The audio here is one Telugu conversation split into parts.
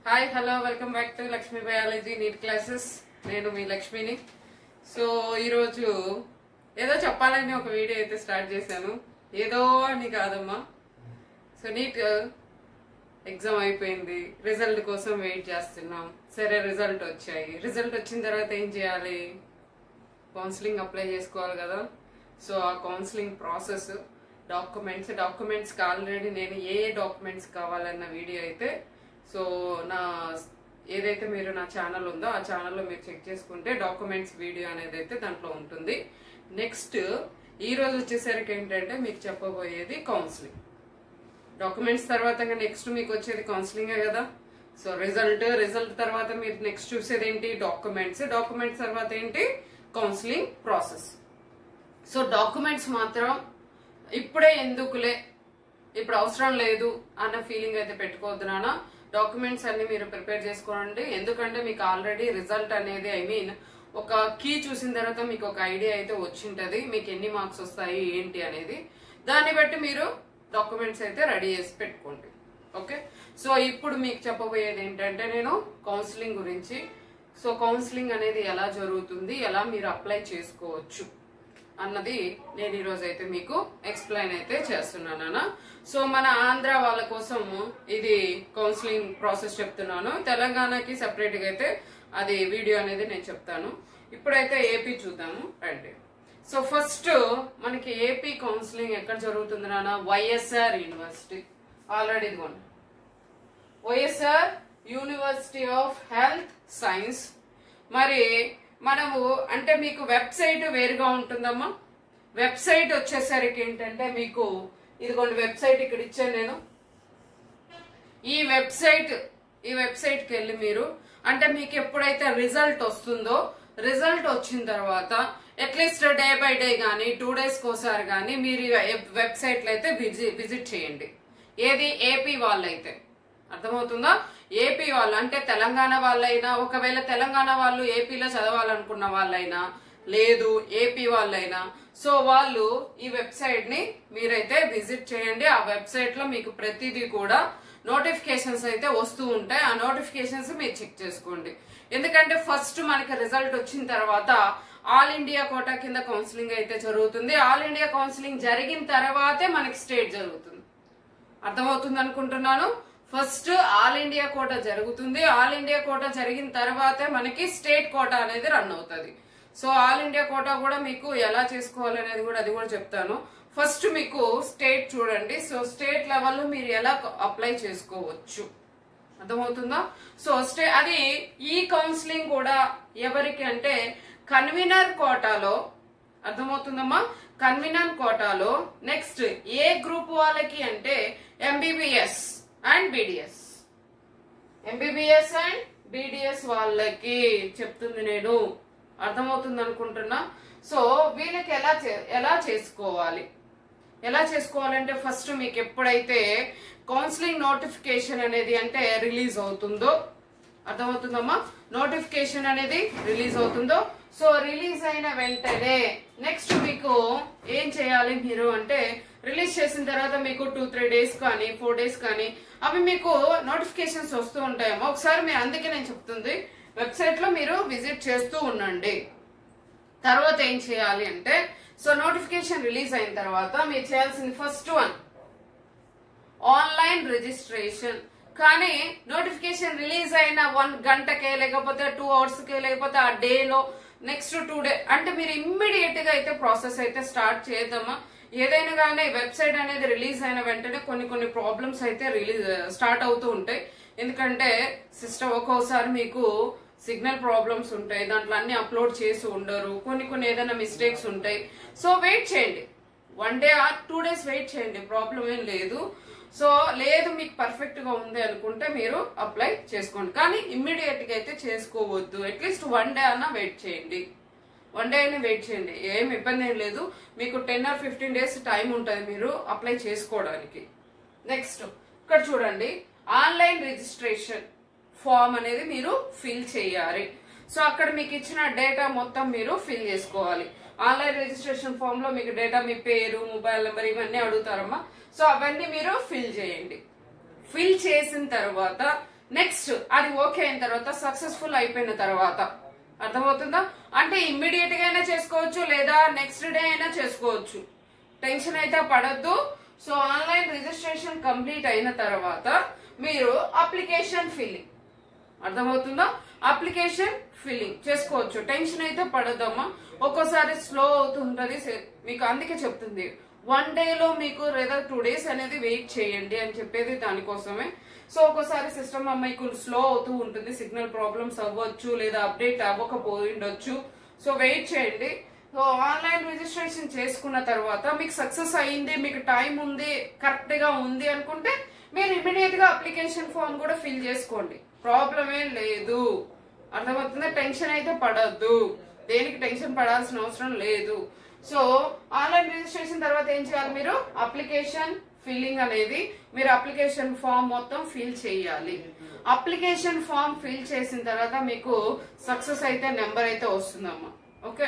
hi hello welcome back to Lakshmi biology NEET classes నేను మీ లక్ష్మిని సో ఈరోజు ఏదో చెప్పాలని ఒక వీడియో అయితే స్టార్ట్ చేశాను ఏదో అని కాదమ్మా సో నీట్ ఎగ్జామ్ అయిపోయింది రిజల్ట్ కోసం వెయిట్ చేస్తున్నాం సరే రిజల్ట్ వచ్చాయి రిజల్ట్ వచ్చిన తర్వాత ఏం చేయాలి కౌన్సిలింగ్ అప్లై చేసుకోవాలి కదా so uh counselling process documents డాక్యుమెంట్స్కి ఆల్రెడీ నేను ఏ ఏ డాక్యుమెంట్స్ కావాలన్న వీడియో అయితే సో నా ఏదైతే మీరు నా ఛానల్ ఉందో ఆ ఛానల్లో మీరు చెక్ చేసుకుంటే డాక్యుమెంట్స్ వీడియో అనేది అయితే దాంట్లో ఉంటుంది నెక్స్ట్ ఈ రోజు వచ్చేసరికి ఏంటంటే మీకు చెప్పబోయేది కౌన్సిలింగ్ డాక్యుమెంట్స్ తర్వాత నెక్స్ట్ మీకు వచ్చేది కౌన్సిలింగే కదా సో రిజల్ట్ రిజల్ట్ తర్వాత మీరు నెక్స్ట్ చూసేది ఏంటి డాక్యుమెంట్స్ డాక్యుమెంట్స్ తర్వాత ఏంటి కౌన్సిలింగ్ ప్రాసెస్ సో డాక్యుమెంట్స్ మాత్రం ఇప్పుడే ఎందుకులే ఇప్పుడు అవసరం లేదు అన్న ఫీలింగ్ అయితే పెట్టుకోవద్దు నాన్న డాక్యుమెంట్స్ అన్ని మీరు ప్రిపేర్ చేసుకోండి ఎందుకంటే మీకు ఆల్రెడీ రిజల్ట్ అనేది ఐ మీన్ ఒక కీ చూసిన తర్వాత మీకు ఒక ఐడియా అయితే వచ్చింటది మీకు ఎన్ని మార్క్స్ వస్తాయి ఏంటి అనేది దాన్ని బట్టి మీరు డాక్యుమెంట్స్ అయితే రెడీ చేసి పెట్టుకోండి ఓకే సో ఇప్పుడు మీకు చెప్పబోయేది ఏంటంటే నేను కౌన్సిలింగ్ గురించి సో కౌన్సిలింగ్ అనేది ఎలా జరుగుతుంది ఎలా మీరు అప్లై చేసుకోవచ్చు అన్నది నేను ఈరోజు అయితే మీకు ఎక్స్ప్లెయిన్ అయితే చేస్తున్నాను సో మన ఆంధ్ర వాళ్ళ కోసం ఇది కౌన్సిలింగ్ ప్రాసెస్ చెప్తున్నాను తెలంగాణకి సెపరేట్ గా అయితే అది వీడియో అనేది నేను చెప్తాను ఇప్పుడైతే ఏపీ చూద్దాము రండి సో ఫస్ట్ మనకి ఏపీ కౌన్సిలింగ్ ఎక్కడ జరుగుతుంది నాన్న వైఎస్ఆర్ యూనివర్సిటీ ఆల్రెడీ ఇదిగోండి YSR university of health science మరి మనము అంటే మీకు వెబ్సైట్ వేరుగా ఉంటుందమ్మా వెబ్సైట్ వచ్చేసరికి ఏంటంటే మీకు ఇదిగోండి వెబ్సైట్ ఇక్కడ ఇచ్చాను నేను ఈ వెబ్సైట్ ఈ వెబ్సైట్కి వెళ్ళి మీరు అంటే మీకు ఎప్పుడైతే రిజల్ట్ వస్తుందో రిజల్ట్ వచ్చిన తర్వాత అట్లీస్ట్ డే బై డే కానీ టూ డేస్ కోసారి కానీ మీరు వెబ్సైట్లో అయితే విజిట్ విజిట్ చేయండి ఏది ఏపీ వాళ్ళైతే అర్థమవుతుందా ఏపీ వాళ్ళు అంటే తెలంగాణ వాళ్ళైనా ఒకవేళ తెలంగాణ వాళ్ళు ఏపీలో చదవాలనుకున్న వాళ్ళైనా లేదు ఏపీ వాళ్ళైనా సో వాళ్ళు ఈ వెబ్సైట్ ని మీరైతే విజిట్ చేయండి ఆ వెబ్సైట్ లో మీకు ప్రతిదీ కూడా నోటిఫికేషన్స్ అయితే వస్తూ ఉంటాయి ఆ నోటిఫికేషన్స్ మీరు చెక్ చేసుకోండి ఎందుకంటే ఫస్ట్ మనకి రిజల్ట్ వచ్చిన తర్వాత ఆల్ ఇండియా కోటా కింద కౌన్సిలింగ్ అయితే జరుగుతుంది ఆల్ ఇండియా కౌన్సిలింగ్ జరిగిన తర్వాతే మనకి స్టేట్ జరుగుతుంది అర్థమవుతుంది అనుకుంటున్నాను ఫస్ట్ ఆల్ ఇండియా కోట జరుగుతుంది ఆల్ ఇండియా కోట జరిగిన తర్వాతే మనకి స్టేట్ కోట అనేది రన్ అవుతుంది సో ఆల్ ఇండియా కోటా కూడా మీకు ఎలా చేసుకోవాలి అనేది కూడా అది కూడా చెప్తాను ఫస్ట్ మీకు స్టేట్ చూడండి సో స్టేట్ లెవెల్లో మీరు ఎలా అప్లై చేసుకోవచ్చు అర్థమవుతుందా సో స్టే అది ఈ కౌన్సిలింగ్ కూడా ఎవరికి అంటే కన్వీనర్ కోటాలో అర్థమవుతుందమ్మా కన్వీనర్ కోటాలో నెక్స్ట్ ఏ గ్రూప్ వాళ్ళకి అంటే MBBS and BDS MBBS and BDS వాళ్ళకి చెప్తుంది నేను అర్థమవుతుంది అనుకుంటున్నా సో వీళ్ళకి ఎలా చే- ఎలా చేసుకోవాలి ఎలా చేసుకోవాలంటే ఫస్ట్ మీకు ఎప్పుడైతే కౌన్సిలింగ్ నోటిఫికేషన్ అనేది అంటే రిలీజ్ అవుతుందో అర్థమవుతుందమ్మా నోటిఫికేషన్ అనేది రిలీజ్ అవుతుందో సో రిలీజ్ అయిన వెంటనే నెక్స్ట్ మీకు ఏం చేయాలి మీరు అంటే రిలీజ్ చేసిన తర్వాత మీకు టూ త్రీ డేస్ కానీ ఫోర్ డేస్ కానీ అవి మీకు నోటిఫికేషన్స్ వస్తూ ఉంటాయేమో ఒకసారి మీరు అందుకే నేను చెప్తుంది వెబ్సైట్ లో మీరు విజిట్ చేస్తూ ఉండండి తర్వాత ఏం చేయాలి అంటే సో నోటిఫికేషన్ రిలీజ్ అయిన తర్వాత మీరు చేయాల్సింది ఫస్ట్ వన్ ఆన్లైన్ రిజిస్ట్రేషన్ కానీ నోటిఫికేషన్ రిలీజ్ అయిన వన్ గంటకే లేకపోతే టూ అవర్స్ కే లేకపోతే ఆ డేలో నెక్స్ట్ టూ డే అంటే మీరు ఇమ్మీడియట్ గా అయితే ప్రాసెస్ అయితే స్టార్ట్ చేద్దామా ఏదైనా కానీ వెబ్సైట్ అనేది రిలీజ్ అయిన వెంటనే కొన్ని కొన్ని ప్రాబ్లమ్స్ అయితే రిలీజ్ స్టార్ట్ అవుతూ ఉంటాయి ఎందుకంటే సిస్టమ్ ఒక్కోసారి మీకు సిగ్నల్ ప్రాబ్లమ్స్ ఉంటాయి దాంట్లో అన్ని అప్లోడ్ చేసి ఉండరు కొన్ని కొన్ని ఏదైనా మిస్టేక్స్ ఉంటాయి సో వెయిట్ చేయండి one day or two days wait చేయండి ప్రాబ్లం ఏం లేదు సో లేదు మీకు పర్ఫెక్ట్ గా ఉంది అనుకుంటే మీరు అప్లై చేసుకోండి కానీ ఇమ్మీడియట్ గా అయితే చేసుకోవద్దు అట్లీస్ట్ వన్ డే అన్నా వెయిట్ చేయండి వన్ డే అయినా వెయిట్ చేయండి ఏం ఇబ్బంది ఏం లేదు మీకు ten or fifteen days time ఉంటుంది మీరు అప్లై చేసుకోవడానికి నెక్స్ట్ ఇక్కడ చూడండి ఆన్లైన్ రిజిస్ట్రేషన్ ఫామ్ అనేది మీరు ఫిల్ చేయాలి సో అక్కడ మీకు ఇచ్చిన డేటా మొత్తం మీరు ఫిల్ చేసుకోవాలి ఆన్లైన్ రిజిస్ట్రేషన్ ఫామ్ లో మీకు డేటా మీ పేరు మొబైల్ నెంబర్ ఇవన్నీ అడుగుతారమ్మా సో అవన్నీ మీరు ఫిల్ చేయండి ఫిల్ చేసిన తర్వాత నెక్స్ట్ అది ఓకే అయిన తర్వాత సక్సెస్ఫుల్ అయిపోయిన తర్వాత అర్థమవుతుందా అంటే ఇమ్మీడియట్ గా అయినా చేసుకోవచ్చు లేదా నెక్స్ట్ డే అయినా చేసుకోవచ్చు టెన్షన్ అయితే పడద్దు సో ఆన్లైన్ రిజిస్ట్రేషన్ కంప్లీట్ అయిన తర్వాత మీరు అప్లికేషన్ ఫిల్లింగ్ అర్థమవుతుందా అప్లికేషన్ ఫిల్లింగ్ చేసుకోవచ్చు టెన్షన్ అయితే పడదమ్మా ఒక్కోసారి స్లో అవుతుంటది సే- మీకు అందుకే చెప్తుంది వన్ డే లో మీకు లేదా టూ డేస్ అనేది వెయిట్ చేయండి అని చెప్పేది దానికోసమే సో ఒక్కోసారి సిస్టమ్ మీకు స్లో అవుతూ ఉంటుంది సిగ్నల్ ప్రాబ్లమ్స్ అవ్వచ్చు లేదా అప్డేట్ అవ్వకపోయి ఉండొచ్చు సో వెయిట్ చేయండి సో ఆన్లైన్ రిజిస్ట్రేషన్ చేసుకున్న తర్వాత మీకు సక్సెస్ అయ్యింది మీకు టైం ఉంది కరెక్ట్ గా ఉంది అనుకుంటే మీరు ఇమీడియట్ గా అప్లికేషన్ ఫామ్ కూడా ఫిల్ చేసుకోండి ప్రాబ్లం ఏం లేదు అర్థమవుతుందా టెన్షన్ అయితే పడద్దు దేనికి టెన్షన్ పడాల్సిన అవసరం లేదు సో ఆన్లైన్ రిజిస్ట్రేషన్ తర్వాత ఏం చేయాలి మీరు అప్లికేషన్ ఫిల్లింగ్ అనేది మీరు అప్లికేషన్ ఫామ్ మొత్తం ఫిల్ చేయాలి అప్లికేషన్ ఫామ్ ఫిల్ చేసిన తర్వాత మీకు సక్సెస్ అయితే నెంబర్ అయితే వస్తుందమ్మా ఓకే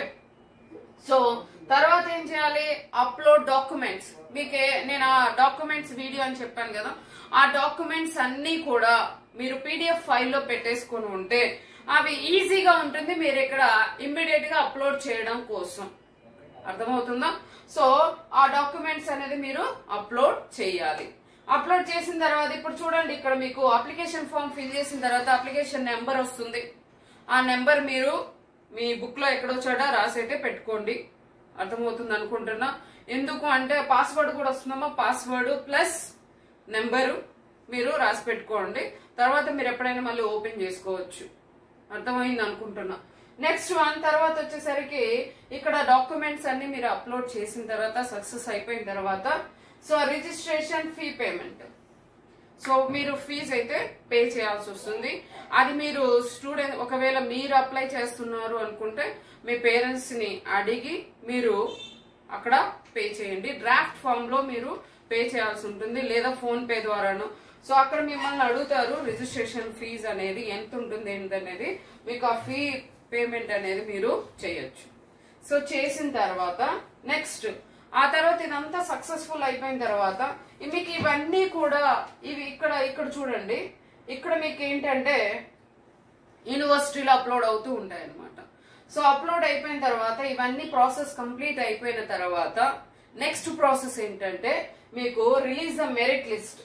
సో తర్వాత ఏం చేయాలి అప్లోడ్ డాక్యుమెంట్స్ మీకే నేను ఆ డాక్యుమెంట్స్ వీడియో అని చెప్పాను కదా ఆ డాక్యుమెంట్స్ అన్ని కూడా మీరు పీడిఎఫ్ ఫైల్లో పెట్టేసుకొని ఉంటే అవి ఈజీగా ఉంటుంది మీరు ఇక్కడ ఇమ్మీడియట్ గా అప్లోడ్ చేయడం కోసం అర్థమవుతుందా సో ఆ డాక్యుమెంట్స్ అనేది మీరు అప్లోడ్ చేయాలి అప్లోడ్ చేసిన తర్వాత ఇప్పుడు చూడండి ఇక్కడ మీకు అప్లికేషన్ ఫామ్ ఫిల్ చేసిన తర్వాత అప్లికేషన్ నెంబర్ వస్తుంది ఆ నెంబర్ మీరు మీ బుక్ లో ఎక్కడో చోట రాసి అయితే పెట్టుకోండి అర్థమవుతుంది అనుకుంటున్నా ఎందుకు అంటే పాస్వర్డ్ కూడా వస్తుందమ్మా పాస్వర్డ్ ప్లస్ నెంబరు మీరు రాసి పెట్టుకోండి తర్వాత మీరు ఎప్పుడైనా మళ్ళీ ఓపెన్ చేసుకోవచ్చు అర్థమైంది అనుకుంటున్నా నెక్స్ట్ వన్ తర్వాత వచ్చేసరికి ఇక్కడ డాక్యుమెంట్స్ అన్ని మీరు అప్లోడ్ చేసిన తర్వాత సక్సెస్ అయిపోయిన తర్వాత so registration fee payment so మీరు ఫీజు అయితే పే చేయాల్సి వస్తుంది అది మీరు స్టూడెంట్ ఒకవేళ మీరు అప్లై చేస్తున్నారు అనుకుంటే మీ పేరెంట్స్ ని అడిగి మీరు అక్కడ పే చేయండి డ్రాఫ్ట్ ఫామ్ లో మీరు పే చేయాల్సి ఉంటుంది లేదా ఫోన్ పే ద్వారాను సో అక్కడ మిమ్మల్ని అడుగుతారు రిజిస్ట్రేషన్ ఫీజ్ అనేది ఎంత ఉంటుంది ఏంటనేది మీకు ఆ ఫీ పేమెంట్ అనేది మీరు చేయొచ్చు సో చేసిన తర్వాత నెక్స్ట్ ఆ తర్వాత ఇదంతా సక్సెస్ఫుల్ అయిపోయిన తర్వాత మీకు ఇవన్నీ కూడా ఇవి ఇక్కడ ఇక్కడ చూడండి ఇక్కడ మీకు ఏంటంటే యూనివర్సిటీలో అప్లోడ్ అవుతూ ఉంటాయి అన్నమాట సో అప్లోడ్ అయిపోయిన తర్వాత ఇవన్నీ ప్రాసెస్ కంప్లీట్ అయిపోయిన తర్వాత నెక్స్ట్ ప్రాసెస్ ఏంటంటే మీకు release the merit list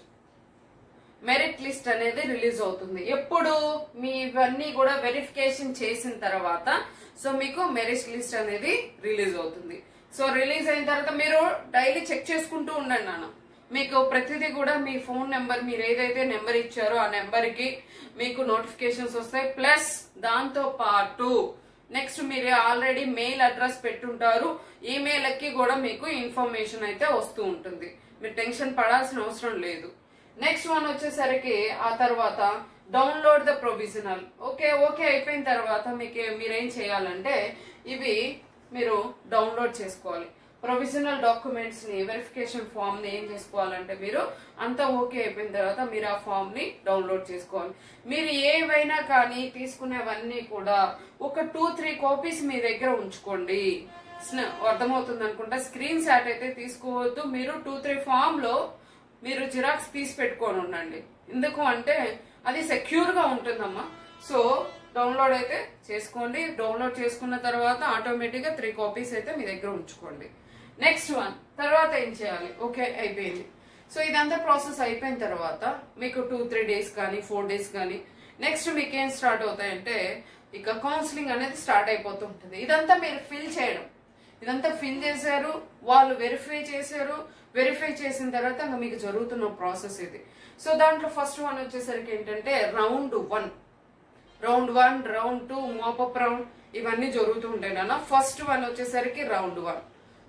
merit list అనేది రిలీజ్ అవుతుంది ఎప్పుడు మీ ఇవన్నీ కూడా వెరిఫికేషన్ చేసిన తర్వాత సో మీకు మెరిట్ లిస్ట్ అనేది రిలీజ్ అవుతుంది సో రిలీజ్ అయిన తర్వాత మీరు డైలీ చెక్ చేసుకుంటూ ఉండండి నాన్న మీకు ప్రతిదీ కూడా మీ ఫోన్ నెంబర్ మీరు ఏదైతే నెంబర్ ఇచ్చారో ఆ నెంబర్ కి మీకు నోటిఫికేషన్స్ వస్తాయి ప్లస్ దాంతో పాటు నెక్స్ట్ మీరు ఆల్రెడీ మెయిల్ అడ్రస్ పెట్టుంటారు ఈమెయిల్ కి కూడా మీకు ఇన్ఫర్మేషన్ అయితే వస్తూ ఉంటుంది మీరు టెన్షన్ పడాల్సిన అవసరం లేదు నెక్స్ట్ వన్ వచ్చేసరికి ఆ తర్వాత download the provisional okay okay అయిపోయిన తర్వాత మీకు మీరేం చేయాలంటే ఇవి మీరు డౌన్లోడ్ చేసుకోవాలి ప్రొవిజనల్ డాక్యుమెంట్స్ ని వెరిఫికేషన్ ఫామ్ ని ఏం చేసుకోవాలంటే మీరు అంతా ఓకే అయిపోయిన తర్వాత మీరు ఆ ఫామ్ ని డౌన్లోడ్ చేసుకోవాలి మీరు ఏవైనా కానీ తీసుకునేవన్నీ కూడా ఒక టూ త్రీ కాపీస్ మీ దగ్గర ఉంచుకోండి స్న- అర్థమవుతుంది అనుకుంటా స్క్రీన్ షాట్ అయితే తీసుకోవద్దు మీరు టూ త్రీ ఫామ్ లో మీరు జిరాక్స్ తీసి పెట్టుకొని ఉండండి ఎందుకు అంటే అది సెక్యూర్ గా ఉంటుందమ్మా సో డౌన్లోడ్ అయితే చేసుకోండి డౌన్లోడ్ చేసుకున్న తర్వాత ఆటోమేటిక్ గా త్రీ కాపీస్ అయితే మీ దగ్గర ఉంచుకోండి నెక్స్ట్ వన్ తర్వాత ఏం చేయాలి ఓకే అయిపోయింది సో ఇదంతా ప్రాసెస్ అయిపోయిన తర్వాత మీకు టూ త్రీ డేస్ కానీ ఫోర్ డేస్ కానీ నెక్స్ట్ మీకు ఏం స్టార్ట్ అవుతాయంటే ఇక కౌన్సిలింగ్ అనేది స్టార్ట్ అయిపోతుంటుంది ఇదంతా మీరు ఫిల్ చేయడం ఇదంతా ఫిల్ చేశారు వాళ్ళు వెరిఫై చేశారు వెరిఫై చేసిన తర్వాత ఇంకా మీకు జరుగుతున్న ప్రాసెస్ ఇది సో దాంట్లో ఫస్ట్ వన్ వచ్చేసరికి ఏంటంటే round one round one round two mop up round ఇవన్నీ జరుగుతూ ఉంటాయి నాన్న ఫస్ట్ వన్ వచ్చేసరికి round one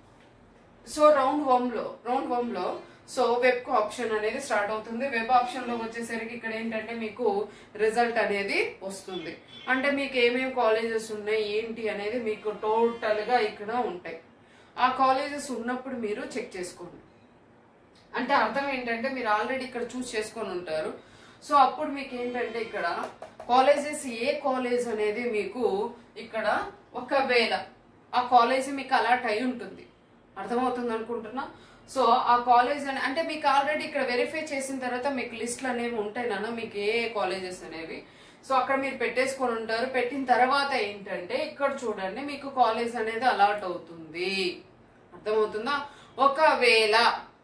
so round one లో రౌండ్ వన్ లో సో వెబ్ ఆప్షన్ అనేది స్టార్ట్ అవుతుంది వెబ్ ఆప్షన్ లో వచ్చేసరికి ఇక్కడ ఏంటంటే మీకు రిజల్ట్ అనేది వస్తుంది అంటే మీకు ఏమేమి కాలేజెస్ ఉన్నాయి ఏంటి అనేది మీకు టోటల్ గా ఇక్కడ ఉంటాయి ఆ కాలేజెస్ ఉన్నప్పుడు మీరు చెక్ చేసుకోండి అంటే అర్థం ఏంటంటే మీరు ఆల్రెడీ ఇక్కడ చూస్ చేసుకొని ఉంటారు సో అప్పుడు మీకు ఏంటంటే ఇక్కడ కాలేజెస్ ఏ కాలేజ్ అనేది మీకు ఇక్కడ ఒకవేళ ఆ కాలేజ్ మీకు అలాట్ అయి ఉంటుంది అర్థమవుతుంది అనుకుంటున్నా సో ఆ కాలేజ్ అని అంటే మీకు ఆల్రెడీ ఇక్కడ వెరిఫై చేసిన తర్వాత మీకు లిస్టులు అనేవి ఉంటాయి నాన్న మీకు ఏ ఏ కాలేజెస్ అనేవి సో అక్కడ మీరు పెట్టేసుకొని ఉంటారు పెట్టిన తర్వాత ఏంటంటే ఇక్కడ చూడండి మీకు కాలేజ్ అనేది అలాట్ అవుతుంది అర్థమవుతుందా ఒకవేళ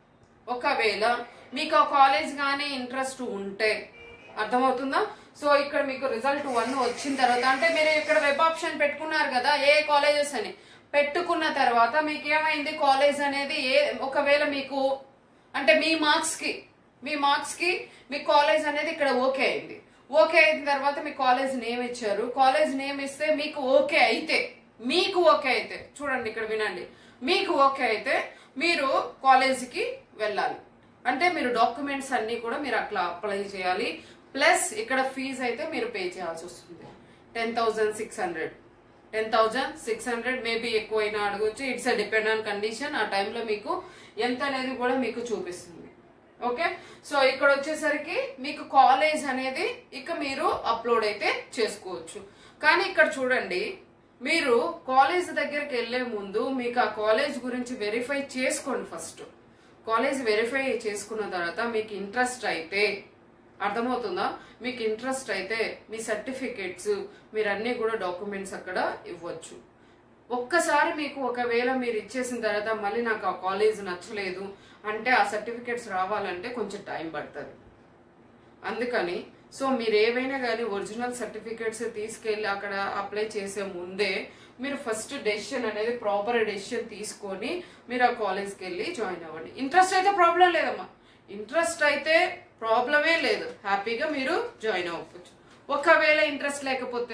ఒకవేళ మీకు ఆ కాలేజ్ కానీ ఇంట్రెస్ట్ ఉంటే అర్థమవుతుందా సో ఇక్కడ మీకు రిజల్ట్ వన్ వచ్చిన తర్వాత అంటే మీరు ఇక్కడ వెబ్ ఆప్షన్ పెట్టుకున్నారు కదా ఏ కాలేజెస్ అని పెట్టుకున్న తర్వాత మీకు ఏమైంది కాలేజ్ అనేది ఏ ఒకవేళ మీకు అంటే మీ మార్క్స్ కి మీ మార్క్స్ కి మీ కాలేజ్ అనేది ఇక్కడ ఓకే అయింది ఓకే అయిన తర్వాత మీ కాలేజ్ నేమ్ ఇచ్చారు కాలేజ్ నేమ్ ఇస్తే మీకు ఓకే అయితే మీకు ఓకే అయితే చూడండి ఇక్కడ వినండి మీకు ఓకే అయితే మీరు కాలేజీకి వెళ్ళాలి అంటే మీరు డాక్యుమెంట్స్ అన్ని కూడా మీరు అట్లా అప్లై చేయాలి ప్లస్ ఇక్కడ ఫీజు అయితే మీరు పే చేయాల్సి వస్తుంది ten thousand six hundred ten thousand six hundred maybe ఎక్కువైనా అడగొచ్చు it's uh depend on condition ఆ టైంలో మీకు ఎంత అనేది కూడా మీకు చూపిస్తుంది ఓకే సో ఇక్కడ వచ్చేసరికి మీకు కాలేజ్ అనేది ఇక మీరు అప్లోడ్ అయితే చేసుకోవచ్చు కానీ ఇక్కడ చూడండి మీరు కాలేజ్ దగ్గరికి వెళ్లే ముందు మీకు ఆ కాలేజ్ గురించి వెరిఫై చేసుకోండి ఫస్ట్ కాలేజ్ వెరిఫై చేసుకున్న తర్వాత మీకు ఇంట్రెస్ట్ అయితే అర్థమవుతుందా మీకు ఇంట్రెస్ట్ అయితే మీ సర్టిఫికేట్స్ మీరు అన్ని కూడా డాక్యుమెంట్స్ అక్కడ ఇవ్వచ్చు ఒక్కసారి మీకు ఒకవేళ మీరు ఇచ్చేసిన తర్వాత మళ్ళీ నాకు ఆ కాలేజ్ నచ్చలేదు అంటే ఆ సర్టిఫికేట్స్ రావాలంటే కొంచెం టైం పడుతుంది అందుకని సో మీరు ఏవైనా కానీ ఒరిజినల్ సర్టిఫికేట్స్ తీసుకెళ్ళి అక్కడ అప్లై చేసే ముందే మీరు ఫస్ట్ డెసిషన్ అనేది ప్రాపర్ డెసిషన్ తీసుకొని మీరు ఆ కాలేజ్కి వెళ్ళి జాయిన్ అవ్వండి ఇంట్రెస్ట్ అయితే ప్రాబ్లం లేదమ్మా ఇంట్రెస్ట్ అయితే ప్రాబ్లమే లేదు హ్యాపీగా మీరు జాయిన్ అవ్వచ్చు ఒకవేళ ఇంట్రెస్ట్ లేకపోతే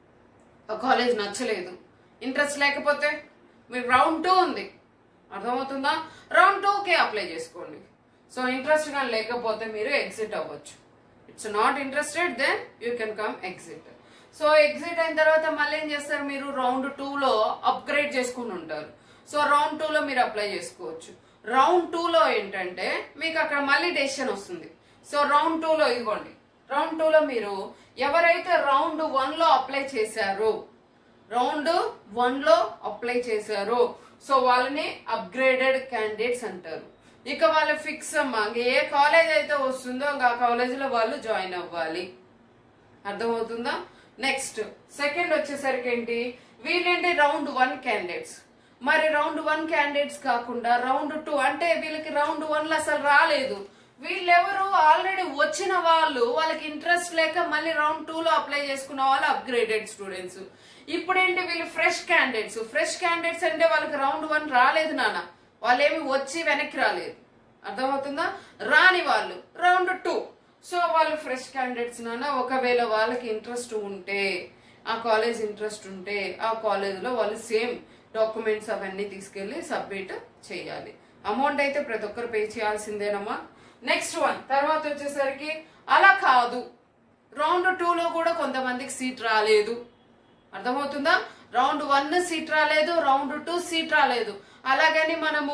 ఆ కాలేజ్ నచ్చలేదు ఇంట్రెస్ట్ లేకపోతే మీరు రౌండ్ టూ ఉంది అర్థమవుతుందా రౌండ్ టూకి అప్లై చేసుకోండి సో ఇంట్రెస్ట్ కానీ లేకపోతే మీరు ఎగ్జిట్ అవ్వచ్చు it's not interested then you can come exit so exit అయిన తర్వాత మళ్ళీ ఏం చేస్తారు మీరు రౌండ్ టూలో అప్గ్రేడ్ చేసుకుని ఉంటారు సో రౌండ్ టూలో మీరు అప్లై చేసుకోవచ్చు రౌండ్ టూలో ఏంటంటే మీకు అక్కడ మళ్ళీ డెసిషన్ వస్తుంది సో రౌండ్ టూలో ఇదిగోండి రౌండ్ టూలో మీరు ఎవరైతే రౌండ్ వన్ లో అప్లై చేశారో రౌండ్ వన్ లో అప్లై చేశారో సో వాళ్ళని అప్గ్రేడెడ్ క్యాండిడేట్స్ అంటారు ఇక వాళ్ళు ఫిక్స్ అమ్మా ఇంక ఏ కాలేజ్ అయితే వస్తుందో ఇంకా ఆ కాలేజ్ లో వాళ్ళు జాయిన్ అవ్వాలి అర్థమవుతుందా నెక్స్ట్ సెకండ్ వచ్చేసరికి ఏంటి వీళ్ళేంటి రౌండ్ వన్ క్యాండిడేట్స్ మరి రౌండ్ వన్ క్యాండిడేట్స్ కాకుండా రౌండ్ టూ అంటే వీళ్ళకి రౌండ్ వన్ లో అసలు రాలేదు వీళ్ళెవరు ఆల్రెడీ వచ్చిన వాళ్ళు వాళ్ళకి ఇంట్రెస్ట్ లేక మళ్ళీ రౌండ్ టూ లో అప్లై చేసుకున్న వాళ్ళు అప్గ్రేడెడ్ స్టూడెంట్స్ ఇప్పుడు ఏంటి వీళ్ళు ఫ్రెష్ క్యాండిడేట్స్ ఫ్రెష్ క్యాండిడేట్స్ అంటే వాళ్ళకి రౌండ్ వన్ రాలేదు నాన్న వాళ్ళేమి వచ్చి వెనక్కి రాలేదు అర్థమవుతుందా రాని వాళ్ళు రౌండ్ టూ సో వాళ్ళు ఫ్రెష్ క్యాండిడేట్స్ నాన్న ఒకవేళ వాళ్ళకి ఇంట్రెస్ట్ ఉంటే ఆ కాలేజ్ ఇంట్రెస్ట్ ఉంటే ఆ కాలేజ్ లో వాళ్ళు సేమ్ డాక్యుమెంట్స్ అవన్నీ తీసుకెళ్లి సబ్మిట్ చేయాలి అమౌంట్ అయితే ప్రతి ఒక్కరు పే చేయాల్సిందేనమ్మా నెక్స్ట్ వన్ తర్వాత వచ్చేసరికి అలా కాదు రౌండ్ టూ లో కూడా కొంతమందికి సీట్ రాలేదు అర్థమవుతుందా రౌండ్ వన్ సీట్ రాలేదు రౌండ్ టూ సీట్ రాలేదు అలాగని మనము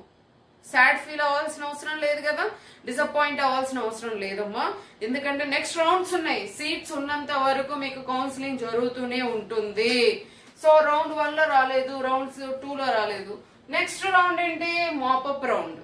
సాడ్ ఫీల్ అవ్వాల్సిన అవసరం లేదు కదా డిసప్పాయింట్ అవ్వాల్సిన అవసరం లేదమ్మా ఎందుకంటే నెక్స్ట్ రౌండ్స్ ఉన్నాయి సీట్స్ ఉన్నంత వరకు మీకు కౌన్సిలింగ్ జరుగుతూనే ఉంటుంది సో రౌండ్ వన్ లో రాలేదు రౌండ్స్ టూ లో రాలేదు నెక్స్ట్ రౌండ్ ఏంటి మాపప్ రౌండ్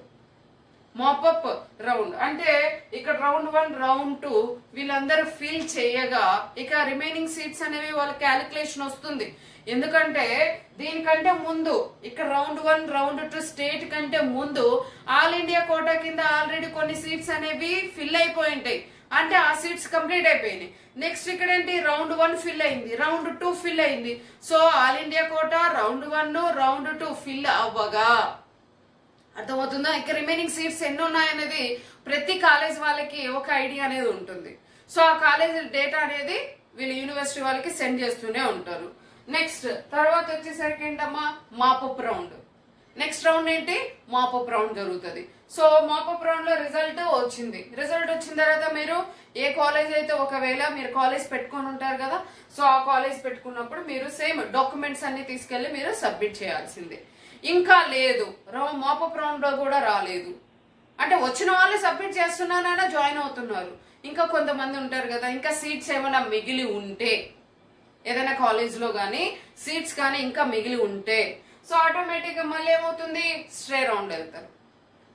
మాపప్ రౌండ్ అంటే ఇక్కడ రౌండ్ వన్ రౌండ్ టూ వీళ్ళందరూ ఫీల్ చేయగా ఇక రిమైనింగ్ సీట్స్ అనేవి వాళ్ళ క్యాలిక్యులేషన్ వస్తుంది ఎందుకంటే దీనికంటే ముందు ఇక్కడ round one round two state కంటే ముందు ఆల్ ఇండియా కోటా కింద ఆల్రెడీ కొన్ని సీట్స్ అనేవి ఫిల్ అయిపోయి ఉంటాయి అంటే ఆ సీట్స్ కంప్లీట్ అయిపోయినాయి నెక్స్ట్ ఇక్కడ ఏంటి రౌండ్ వన్ ఫిల్ అయింది రౌండ్ టూ ఫిల్ అయింది so all India quota round one round two fill అవ్వగా అర్థమవుతుందా ఇక రిమైనింగ్ సీట్స్ ఎన్ని ఉన్నాయనేది ప్రతి కాలేజ్ వాళ్ళకి ఒక ఐడియా అనేది ఉంటుంది సో ఆ కాలేజ్ డేటా అనేది వీళ్ళు యూనివర్సిటీ వాళ్ళకి సెండ్ చేస్తూనే ఉంటారు నెక్స్ట్ తర్వాత వచ్చేసరికి ఏంటమ్మా మాపప్ రౌండ్ నెక్స్ట్ రౌండ్ ఏంటి మాపప్ రౌండ్ జరుగుతుంది సో మాపప్ రౌండ్ లో రిజల్ట్ వచ్చింది రిజల్ట్ వచ్చిన తర్వాత మీరు ఏ కాలేజ్ అయితే ఒకవేళ మీరు కాలేజ్ పెట్టుకొని ఉంటారు కదా సో ఆ కాలేజ్ పెట్టుకున్నప్పుడు మీరు సేమ్ డాక్యుమెంట్స్ అన్ని తీసుకెళ్లి మీరు సబ్మిట్ చేయాల్సిందే ఇంకా లేదు మాపప్ రౌండ్ లో కూడా రాలేదు అంటే వచ్చిన వాళ్ళు సబ్మిట్ చేస్తున్నానైనా జాయిన్ అవుతున్నారు ఇంకా కొంతమంది ఉంటారు కదా ఇంకా సీట్స్ ఏమైనా మిగిలి ఉంటే ఏదైనా కాలేజ్ లో గానీ సీట్స్ కానీ ఇంకా మిగిలి ఉంటే సో ఆటోమేటిక్ గా మళ్ళీ ఏమవుతుంది స్ట్రే రౌండ్ వెళ్తారు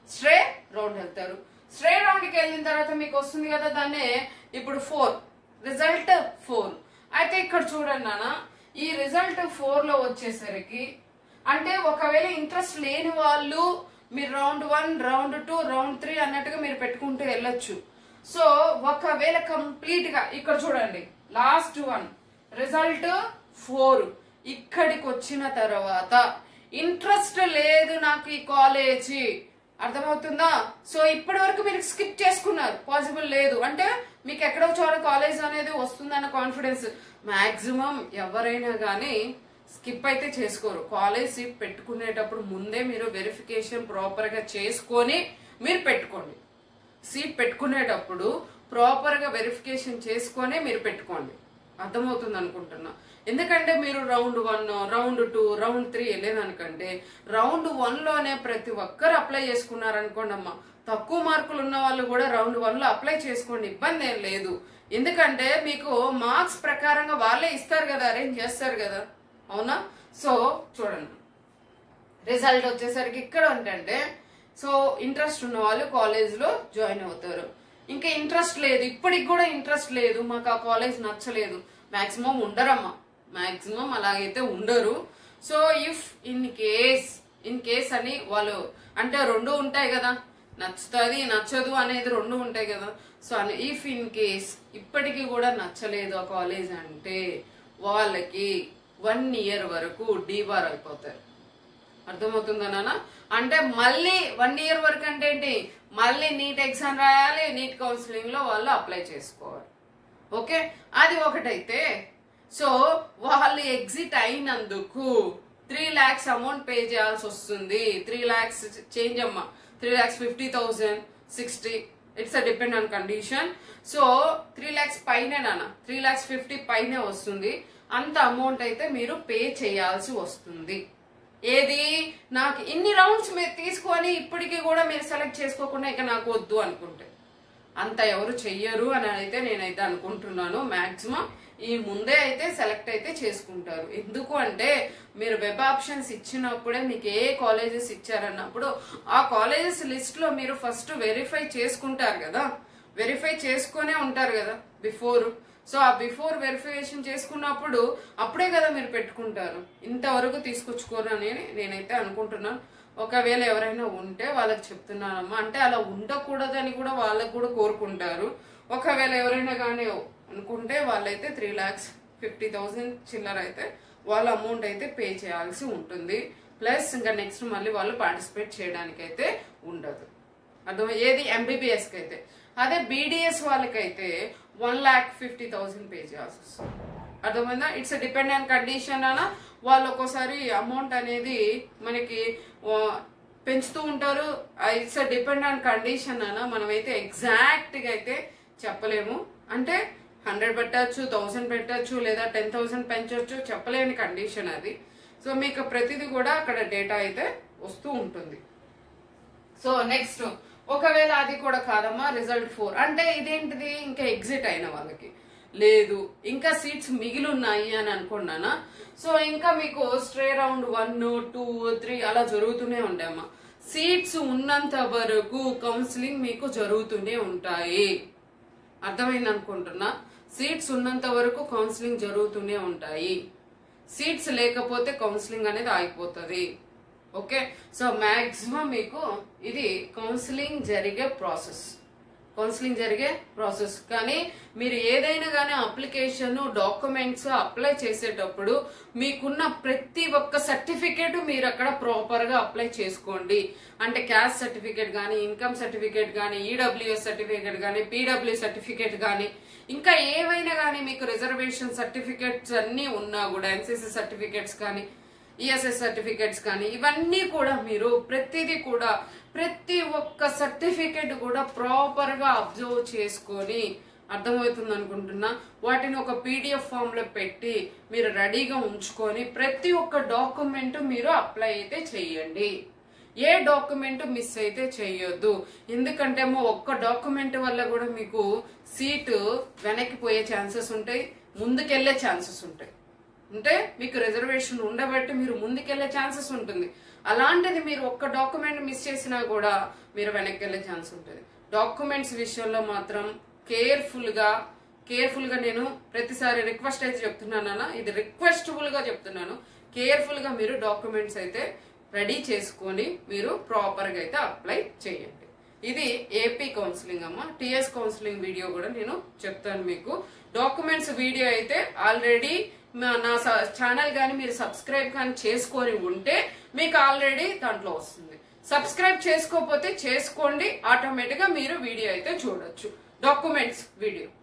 స్ట్రే రౌండ్ వెళ్తారు స్ట్రే రౌండ్ కి వెళ్ళిన తర్వాత మీకు వస్తుంది కదా దాన్ని ఇప్పుడు ఫోర్ రిజల్ట్ ఫోర్ అయితే ఇక్కడ చూడండి నాన్న ఈ రిజల్ట్ ఫోర్ లో వచ్చేసరికి అంటే ఒకవేళ ఇంట్రెస్ట్ లేని వాళ్ళు మీరు round one round two round three అన్నట్టుగా మీరు పెట్టుకుంటూ వెళ్ళొచ్చు సో ఒకవేళ కంప్లీట్ గా ఇక్కడ చూడండి లాస్ట్ వన్ రిజల్ట్ ఫోర్ ఇక్కడికి వచ్చిన తర్వాత ఇంట్రెస్ట్ లేదు నాకు ఈ కాలేజీ అర్థమవుతుందా సో ఇప్పటి వరకు మీరు స్కిప్ చేసుకున్నారు పాసిబుల్ లేదు అంటే మీకు ఎక్కడో చోట కాలేజ్ అనేది వస్తుందన్న కాన్ఫిడెన్స్ మాక్సిమం ఎవరైనా కానీ స్కిప్ అయితే చేసుకోరు కాలేజ్ సీట్ పెట్టుకునేటప్పుడు ముందే మీరు వెరిఫికేషన్ ప్రాపర్ గా చేసుకొని మీరు పెట్టుకోండి సీట్ పెట్టుకునేటప్పుడు ప్రాపర్ గా వెరిఫికేషన్ చేసుకొనే మీరు పెట్టుకోండి అర్థమవుతుంది అనుకుంటున్నా ఎందుకంటే మీరు round one round two round three వెళ్ళేదానికంటే రౌండ్ వన్ లోనే ప్రతి ఒక్కరు అప్లై చేసుకున్నారనుకోండి అమ్మా తక్కువ మార్కులు ఉన్న వాళ్ళు కూడా రౌండ్ వన్ లో అప్లై చేసుకోండి ఇబ్బంది ఏం లేదు ఎందుకంటే మీకు మార్క్స్ ప్రకారంగా వాళ్ళే ఇస్తారు కదా అరేంజ్ చేస్తారు కదా అవునా సో చూడండి రిజల్ట్ వచ్చేసరికి ఇక్కడ ఏంటంటే సో ఇంట్రెస్ట్ ఉన్న వాళ్ళు కాలేజ్ లో జాయిన్ అవుతారు ఇంకా ఇంట్రెస్ట్ లేదు ఇప్పటికి కూడా ఇంట్రెస్ట్ లేదు మాకు ఆ కాలేజ్ నచ్చలేదు మాక్సిమం ఉండరమ్మా మాక్సిమం అలాగైతే ఉండరు so if in case in case అని వాళ్ళు అంటే రెండు ఉంటాయి కదా నచ్చుతుంది నచ్చదు అనేది రెండు ఉంటాయి కదా సో అని ఇఫ్ ఇన్ కేస్ ఇప్పటికీ కూడా నచ్చలేదు ఆ కాలేజ్ అంటే వాళ్ళకి వన్ ఇయర్ వరకు డీబార్ అయిపోతారు అర్థమవుతుందా నాన్న అంటే మళ్ళీ వన్ ఇయర్ వరకు అంటే ఏంటి మళ్ళీ నీట్ ఎగ్జామ్ రాయాలి నీట్ కౌన్సిలింగ్ లో వాళ్ళు అప్లై చేసుకోవాలి ఓకే అది ఒకటైతే సో వాళ్ళు ఎగ్జిట్ అయినందుకు త్రీ లాక్స్ అమౌంట్ పే చేయాల్సి వస్తుంది త్రీ లాక్స్ చేంజ్ అమ్మా three lakhs fifty thousand sixty it's uh depend on condition so three lakhs పైనే నాన్న త్రీ లాక్స్ ఫిఫ్టీ పైనే వస్తుంది అంత అమౌంట్ అయితే మీరు పే చేయాల్సి వస్తుంది ఏది నాకు ఇన్ని రౌండ్స్ మీరు తీసుకొని ఇప్పటికీ కూడా మీరు సెలెక్ట్ చేసుకోకుండా ఇక నాకు వద్దు అనుకుంటే అంత ఎవరు చెయ్యరు అని అయితే నేనైతే అనుకుంటున్నాను మాక్సిమం ఈ ముందే అయితే సెలెక్ట్ అయితే చేసుకుంటారు ఎందుకు అంటే మీరు వెబ్ ఆప్షన్స్ ఇచ్చినప్పుడే మీకు ఏ కాలేజెస్ ఇచ్చారన్నప్పుడు ఆ కాలేజెస్ లిస్ట్ లో మీరు ఫస్ట్ వెరిఫై చేసుకుంటారు కదా వెరిఫై చేసుకునే ఉంటారు కదా before so uh before verification చేసుకున్నప్పుడు అప్పుడే కదా మీరు పెట్టుకుంటారు ఇంతవరకు తీసుకొచ్చుకోరు అని నేనైతే అనుకుంటున్నాను ఒకవేళ ఎవరైనా ఉంటే వాళ్ళకి చెప్తున్నానమ్మా అంటే అలా ఉండకూడదని కూడా వాళ్ళకి కూడా కోరుకుంటారు ఒకవేళ ఎవరైనా కానీ అనుకుంటే వాళ్ళైతే త్రీ లాక్స్ ఫిఫ్టీ థౌసండ్ చిల్లర అయితే వాళ్ళ అమౌంట్ అయితే పే చేయాల్సి ఉంటుంది ప్లస్ ఇంకా నెక్స్ట్ మళ్ళీ వాళ్ళు పార్టిసిపేట్ చేయడానికి అయితే ఉండదు అర్థం ఏది ఎంబీబీఎస్ కి అయితే అదే బీడిఎస్ వాళ్ళకైతే one lakh fifty thousand pay చేయాల్సి వస్తుంది అర్థమైందా ఇట్స్ డిపెండ్ ఆన్ కండిషన్ అన్న వాళ్ళు ఒక్కోసారి అమౌంట్ అనేది మనకి ఆ, పెంచుతూ ఉంటారు ఇట్స్ డిపెండ్ ఆన్ కండిషన్ అన్న మనమైతే ఎగ్జాక్ట్ గా అయితే చెప్పలేము అంటే హండ్రెడ్ పెట్టచ్చు థౌసండ్ పెట్టచ్చు లేదా టెన్ థౌసండ్ పెంచవచ్చు చెప్పలేని కండిషన్ అది సో మీకు ప్రతిదీ కూడా అక్కడ డేటా అయితే వస్తూ ఉంటుంది సో నెక్స్ట్ ఒకవేళ అది కూడా కాదమ్మా రిజల్ట్ ఫోర్ అంటే ఇదేంటిది ఇంకా ఎగ్జిట్ అయిన వాళ్ళకి లేదు ఇంకా సీట్స్ మిగిలి ఉన్నాయి అని అనుకున్నానా సో ఇంకా మీకు stray round one two three అలా జరుగుతూనే ఉంటాయమ్మా సీట్స్ ఉన్నంత వరకు కౌన్సిలింగ్ మీకు జరుగుతూనే ఉంటాయి అర్థమైంది అనుకుంటున్నా సీట్స్ ఉన్నంత వరకు కౌన్సిలింగ్ జరుగుతూనే ఉంటాయి సీట్స్ లేకపోతే కౌన్సిలింగ్ అనేది ఆగిపోతుంది ఓకే సో మాక్సిమం మీకు ఇది కౌన్సిలింగ్ జరిగే ప్రాసెస్ కౌన్సిలింగ్ జరిగే ప్రాసెస్ కానీ మీరు ఏదైనా కానీ అప్లికేషన్ డాక్యుమెంట్స్ అప్లై చేసేటప్పుడు మీకున్న ప్రతి ఒక్క సర్టిఫికేట్ మీరు అక్కడ ప్రాపర్ గా అప్లై చేసుకోండి అంటే క్యాస్ట్ సర్టిఫికేట్ కానీ ఇన్కమ్ సర్టిఫికేట్ కానీ ఈడబ్ల్యూఎస్ సర్టిఫికేట్ కానీ పీడబ్ల్యూ సర్టిఫికేట్ కానీ ఇంకా ఏవైనా కానీ మీకు రిజర్వేషన్ సర్టిఫికేట్స్ అన్ని ఉన్నా కూడా ఎన్సీసీ సర్టిఫికేట్స్ కానీ ఈఎస్ఎస్ సర్టిఫికేట్స్ కానీ ఇవన్నీ కూడా మీరు ప్రతిదీ కూడా ప్రతి ఒక్క సర్టిఫికేట్ కూడా ప్రాపర్ గా అబ్జర్వ్ చేసుకొని అర్థమవుతుంది అనుకుంటున్నా వాటిని ఒక పీడిఎఫ్ ఫామ్ లో పెట్టి మీరు రెడీగా ఉంచుకొని ప్రతి ఒక్క డాక్యుమెంట్ మీరు అప్లై అయితే చేయండి ఏ డాక్యుమెంట్ మిస్ అయితే చేయొద్దు ఎందుకంటే ఏమో ఒక్క డాక్యుమెంట్ వల్ల కూడా మీకు సీటు వెనక్కి పోయే ఛాన్సెస్ ఉంటాయి ముందుకెళ్లే ఛాన్సెస్ ఉంటాయి అంటే మీకు రిజర్వేషన్ ఉండబట్టి మీరు ముందుకెళ్లే ఛాన్సెస్ ఉంటుంది అలాంటిది మీరు ఒక్క డాక్యుమెంట్ మిస్ చేసినా కూడా మీరు వెనక్కి వెళ్ళే ఛాన్స్ ఉంటుంది డాక్యుమెంట్స్ విషయంలో మాత్రం కేర్ఫుల్ గా కేర్ఫుల్ గా నేను ప్రతిసారి రిక్వెస్ట్ అయితే చెప్తున్నానన్నా ఇది రిక్వెస్టబుల్ గా చెప్తున్నాను కేర్ఫుల్ గా మీరు డాక్యుమెంట్స్ అయితే రెడీ చేసుకొని మీరు ప్రాపర్ గా అయితే అప్లై చేయండి ఇది ఏపీ కౌన్సిలింగ్ అమ్మ టిఎస్ కౌన్సిలింగ్ వీడియో కూడా నేను చెప్తాను మీకు డాక్యుమెంట్స్ వీడియో అయితే ఆల్రెడీ నా ఛానల్ కానీ మీరు సబ్స్క్రైబ్ కానీ చేసుకొని ఉంటే మీకు ఆల్రెడీ దాంట్లో వస్తుంది సబ్స్క్రైబ్ చేసుకోకపోతే చేసుకోండి ఆటోమేటిక్ గా మీరు వీడియో అయితే చూడొచ్చు డాక్యుమెంట్స్ వీడియో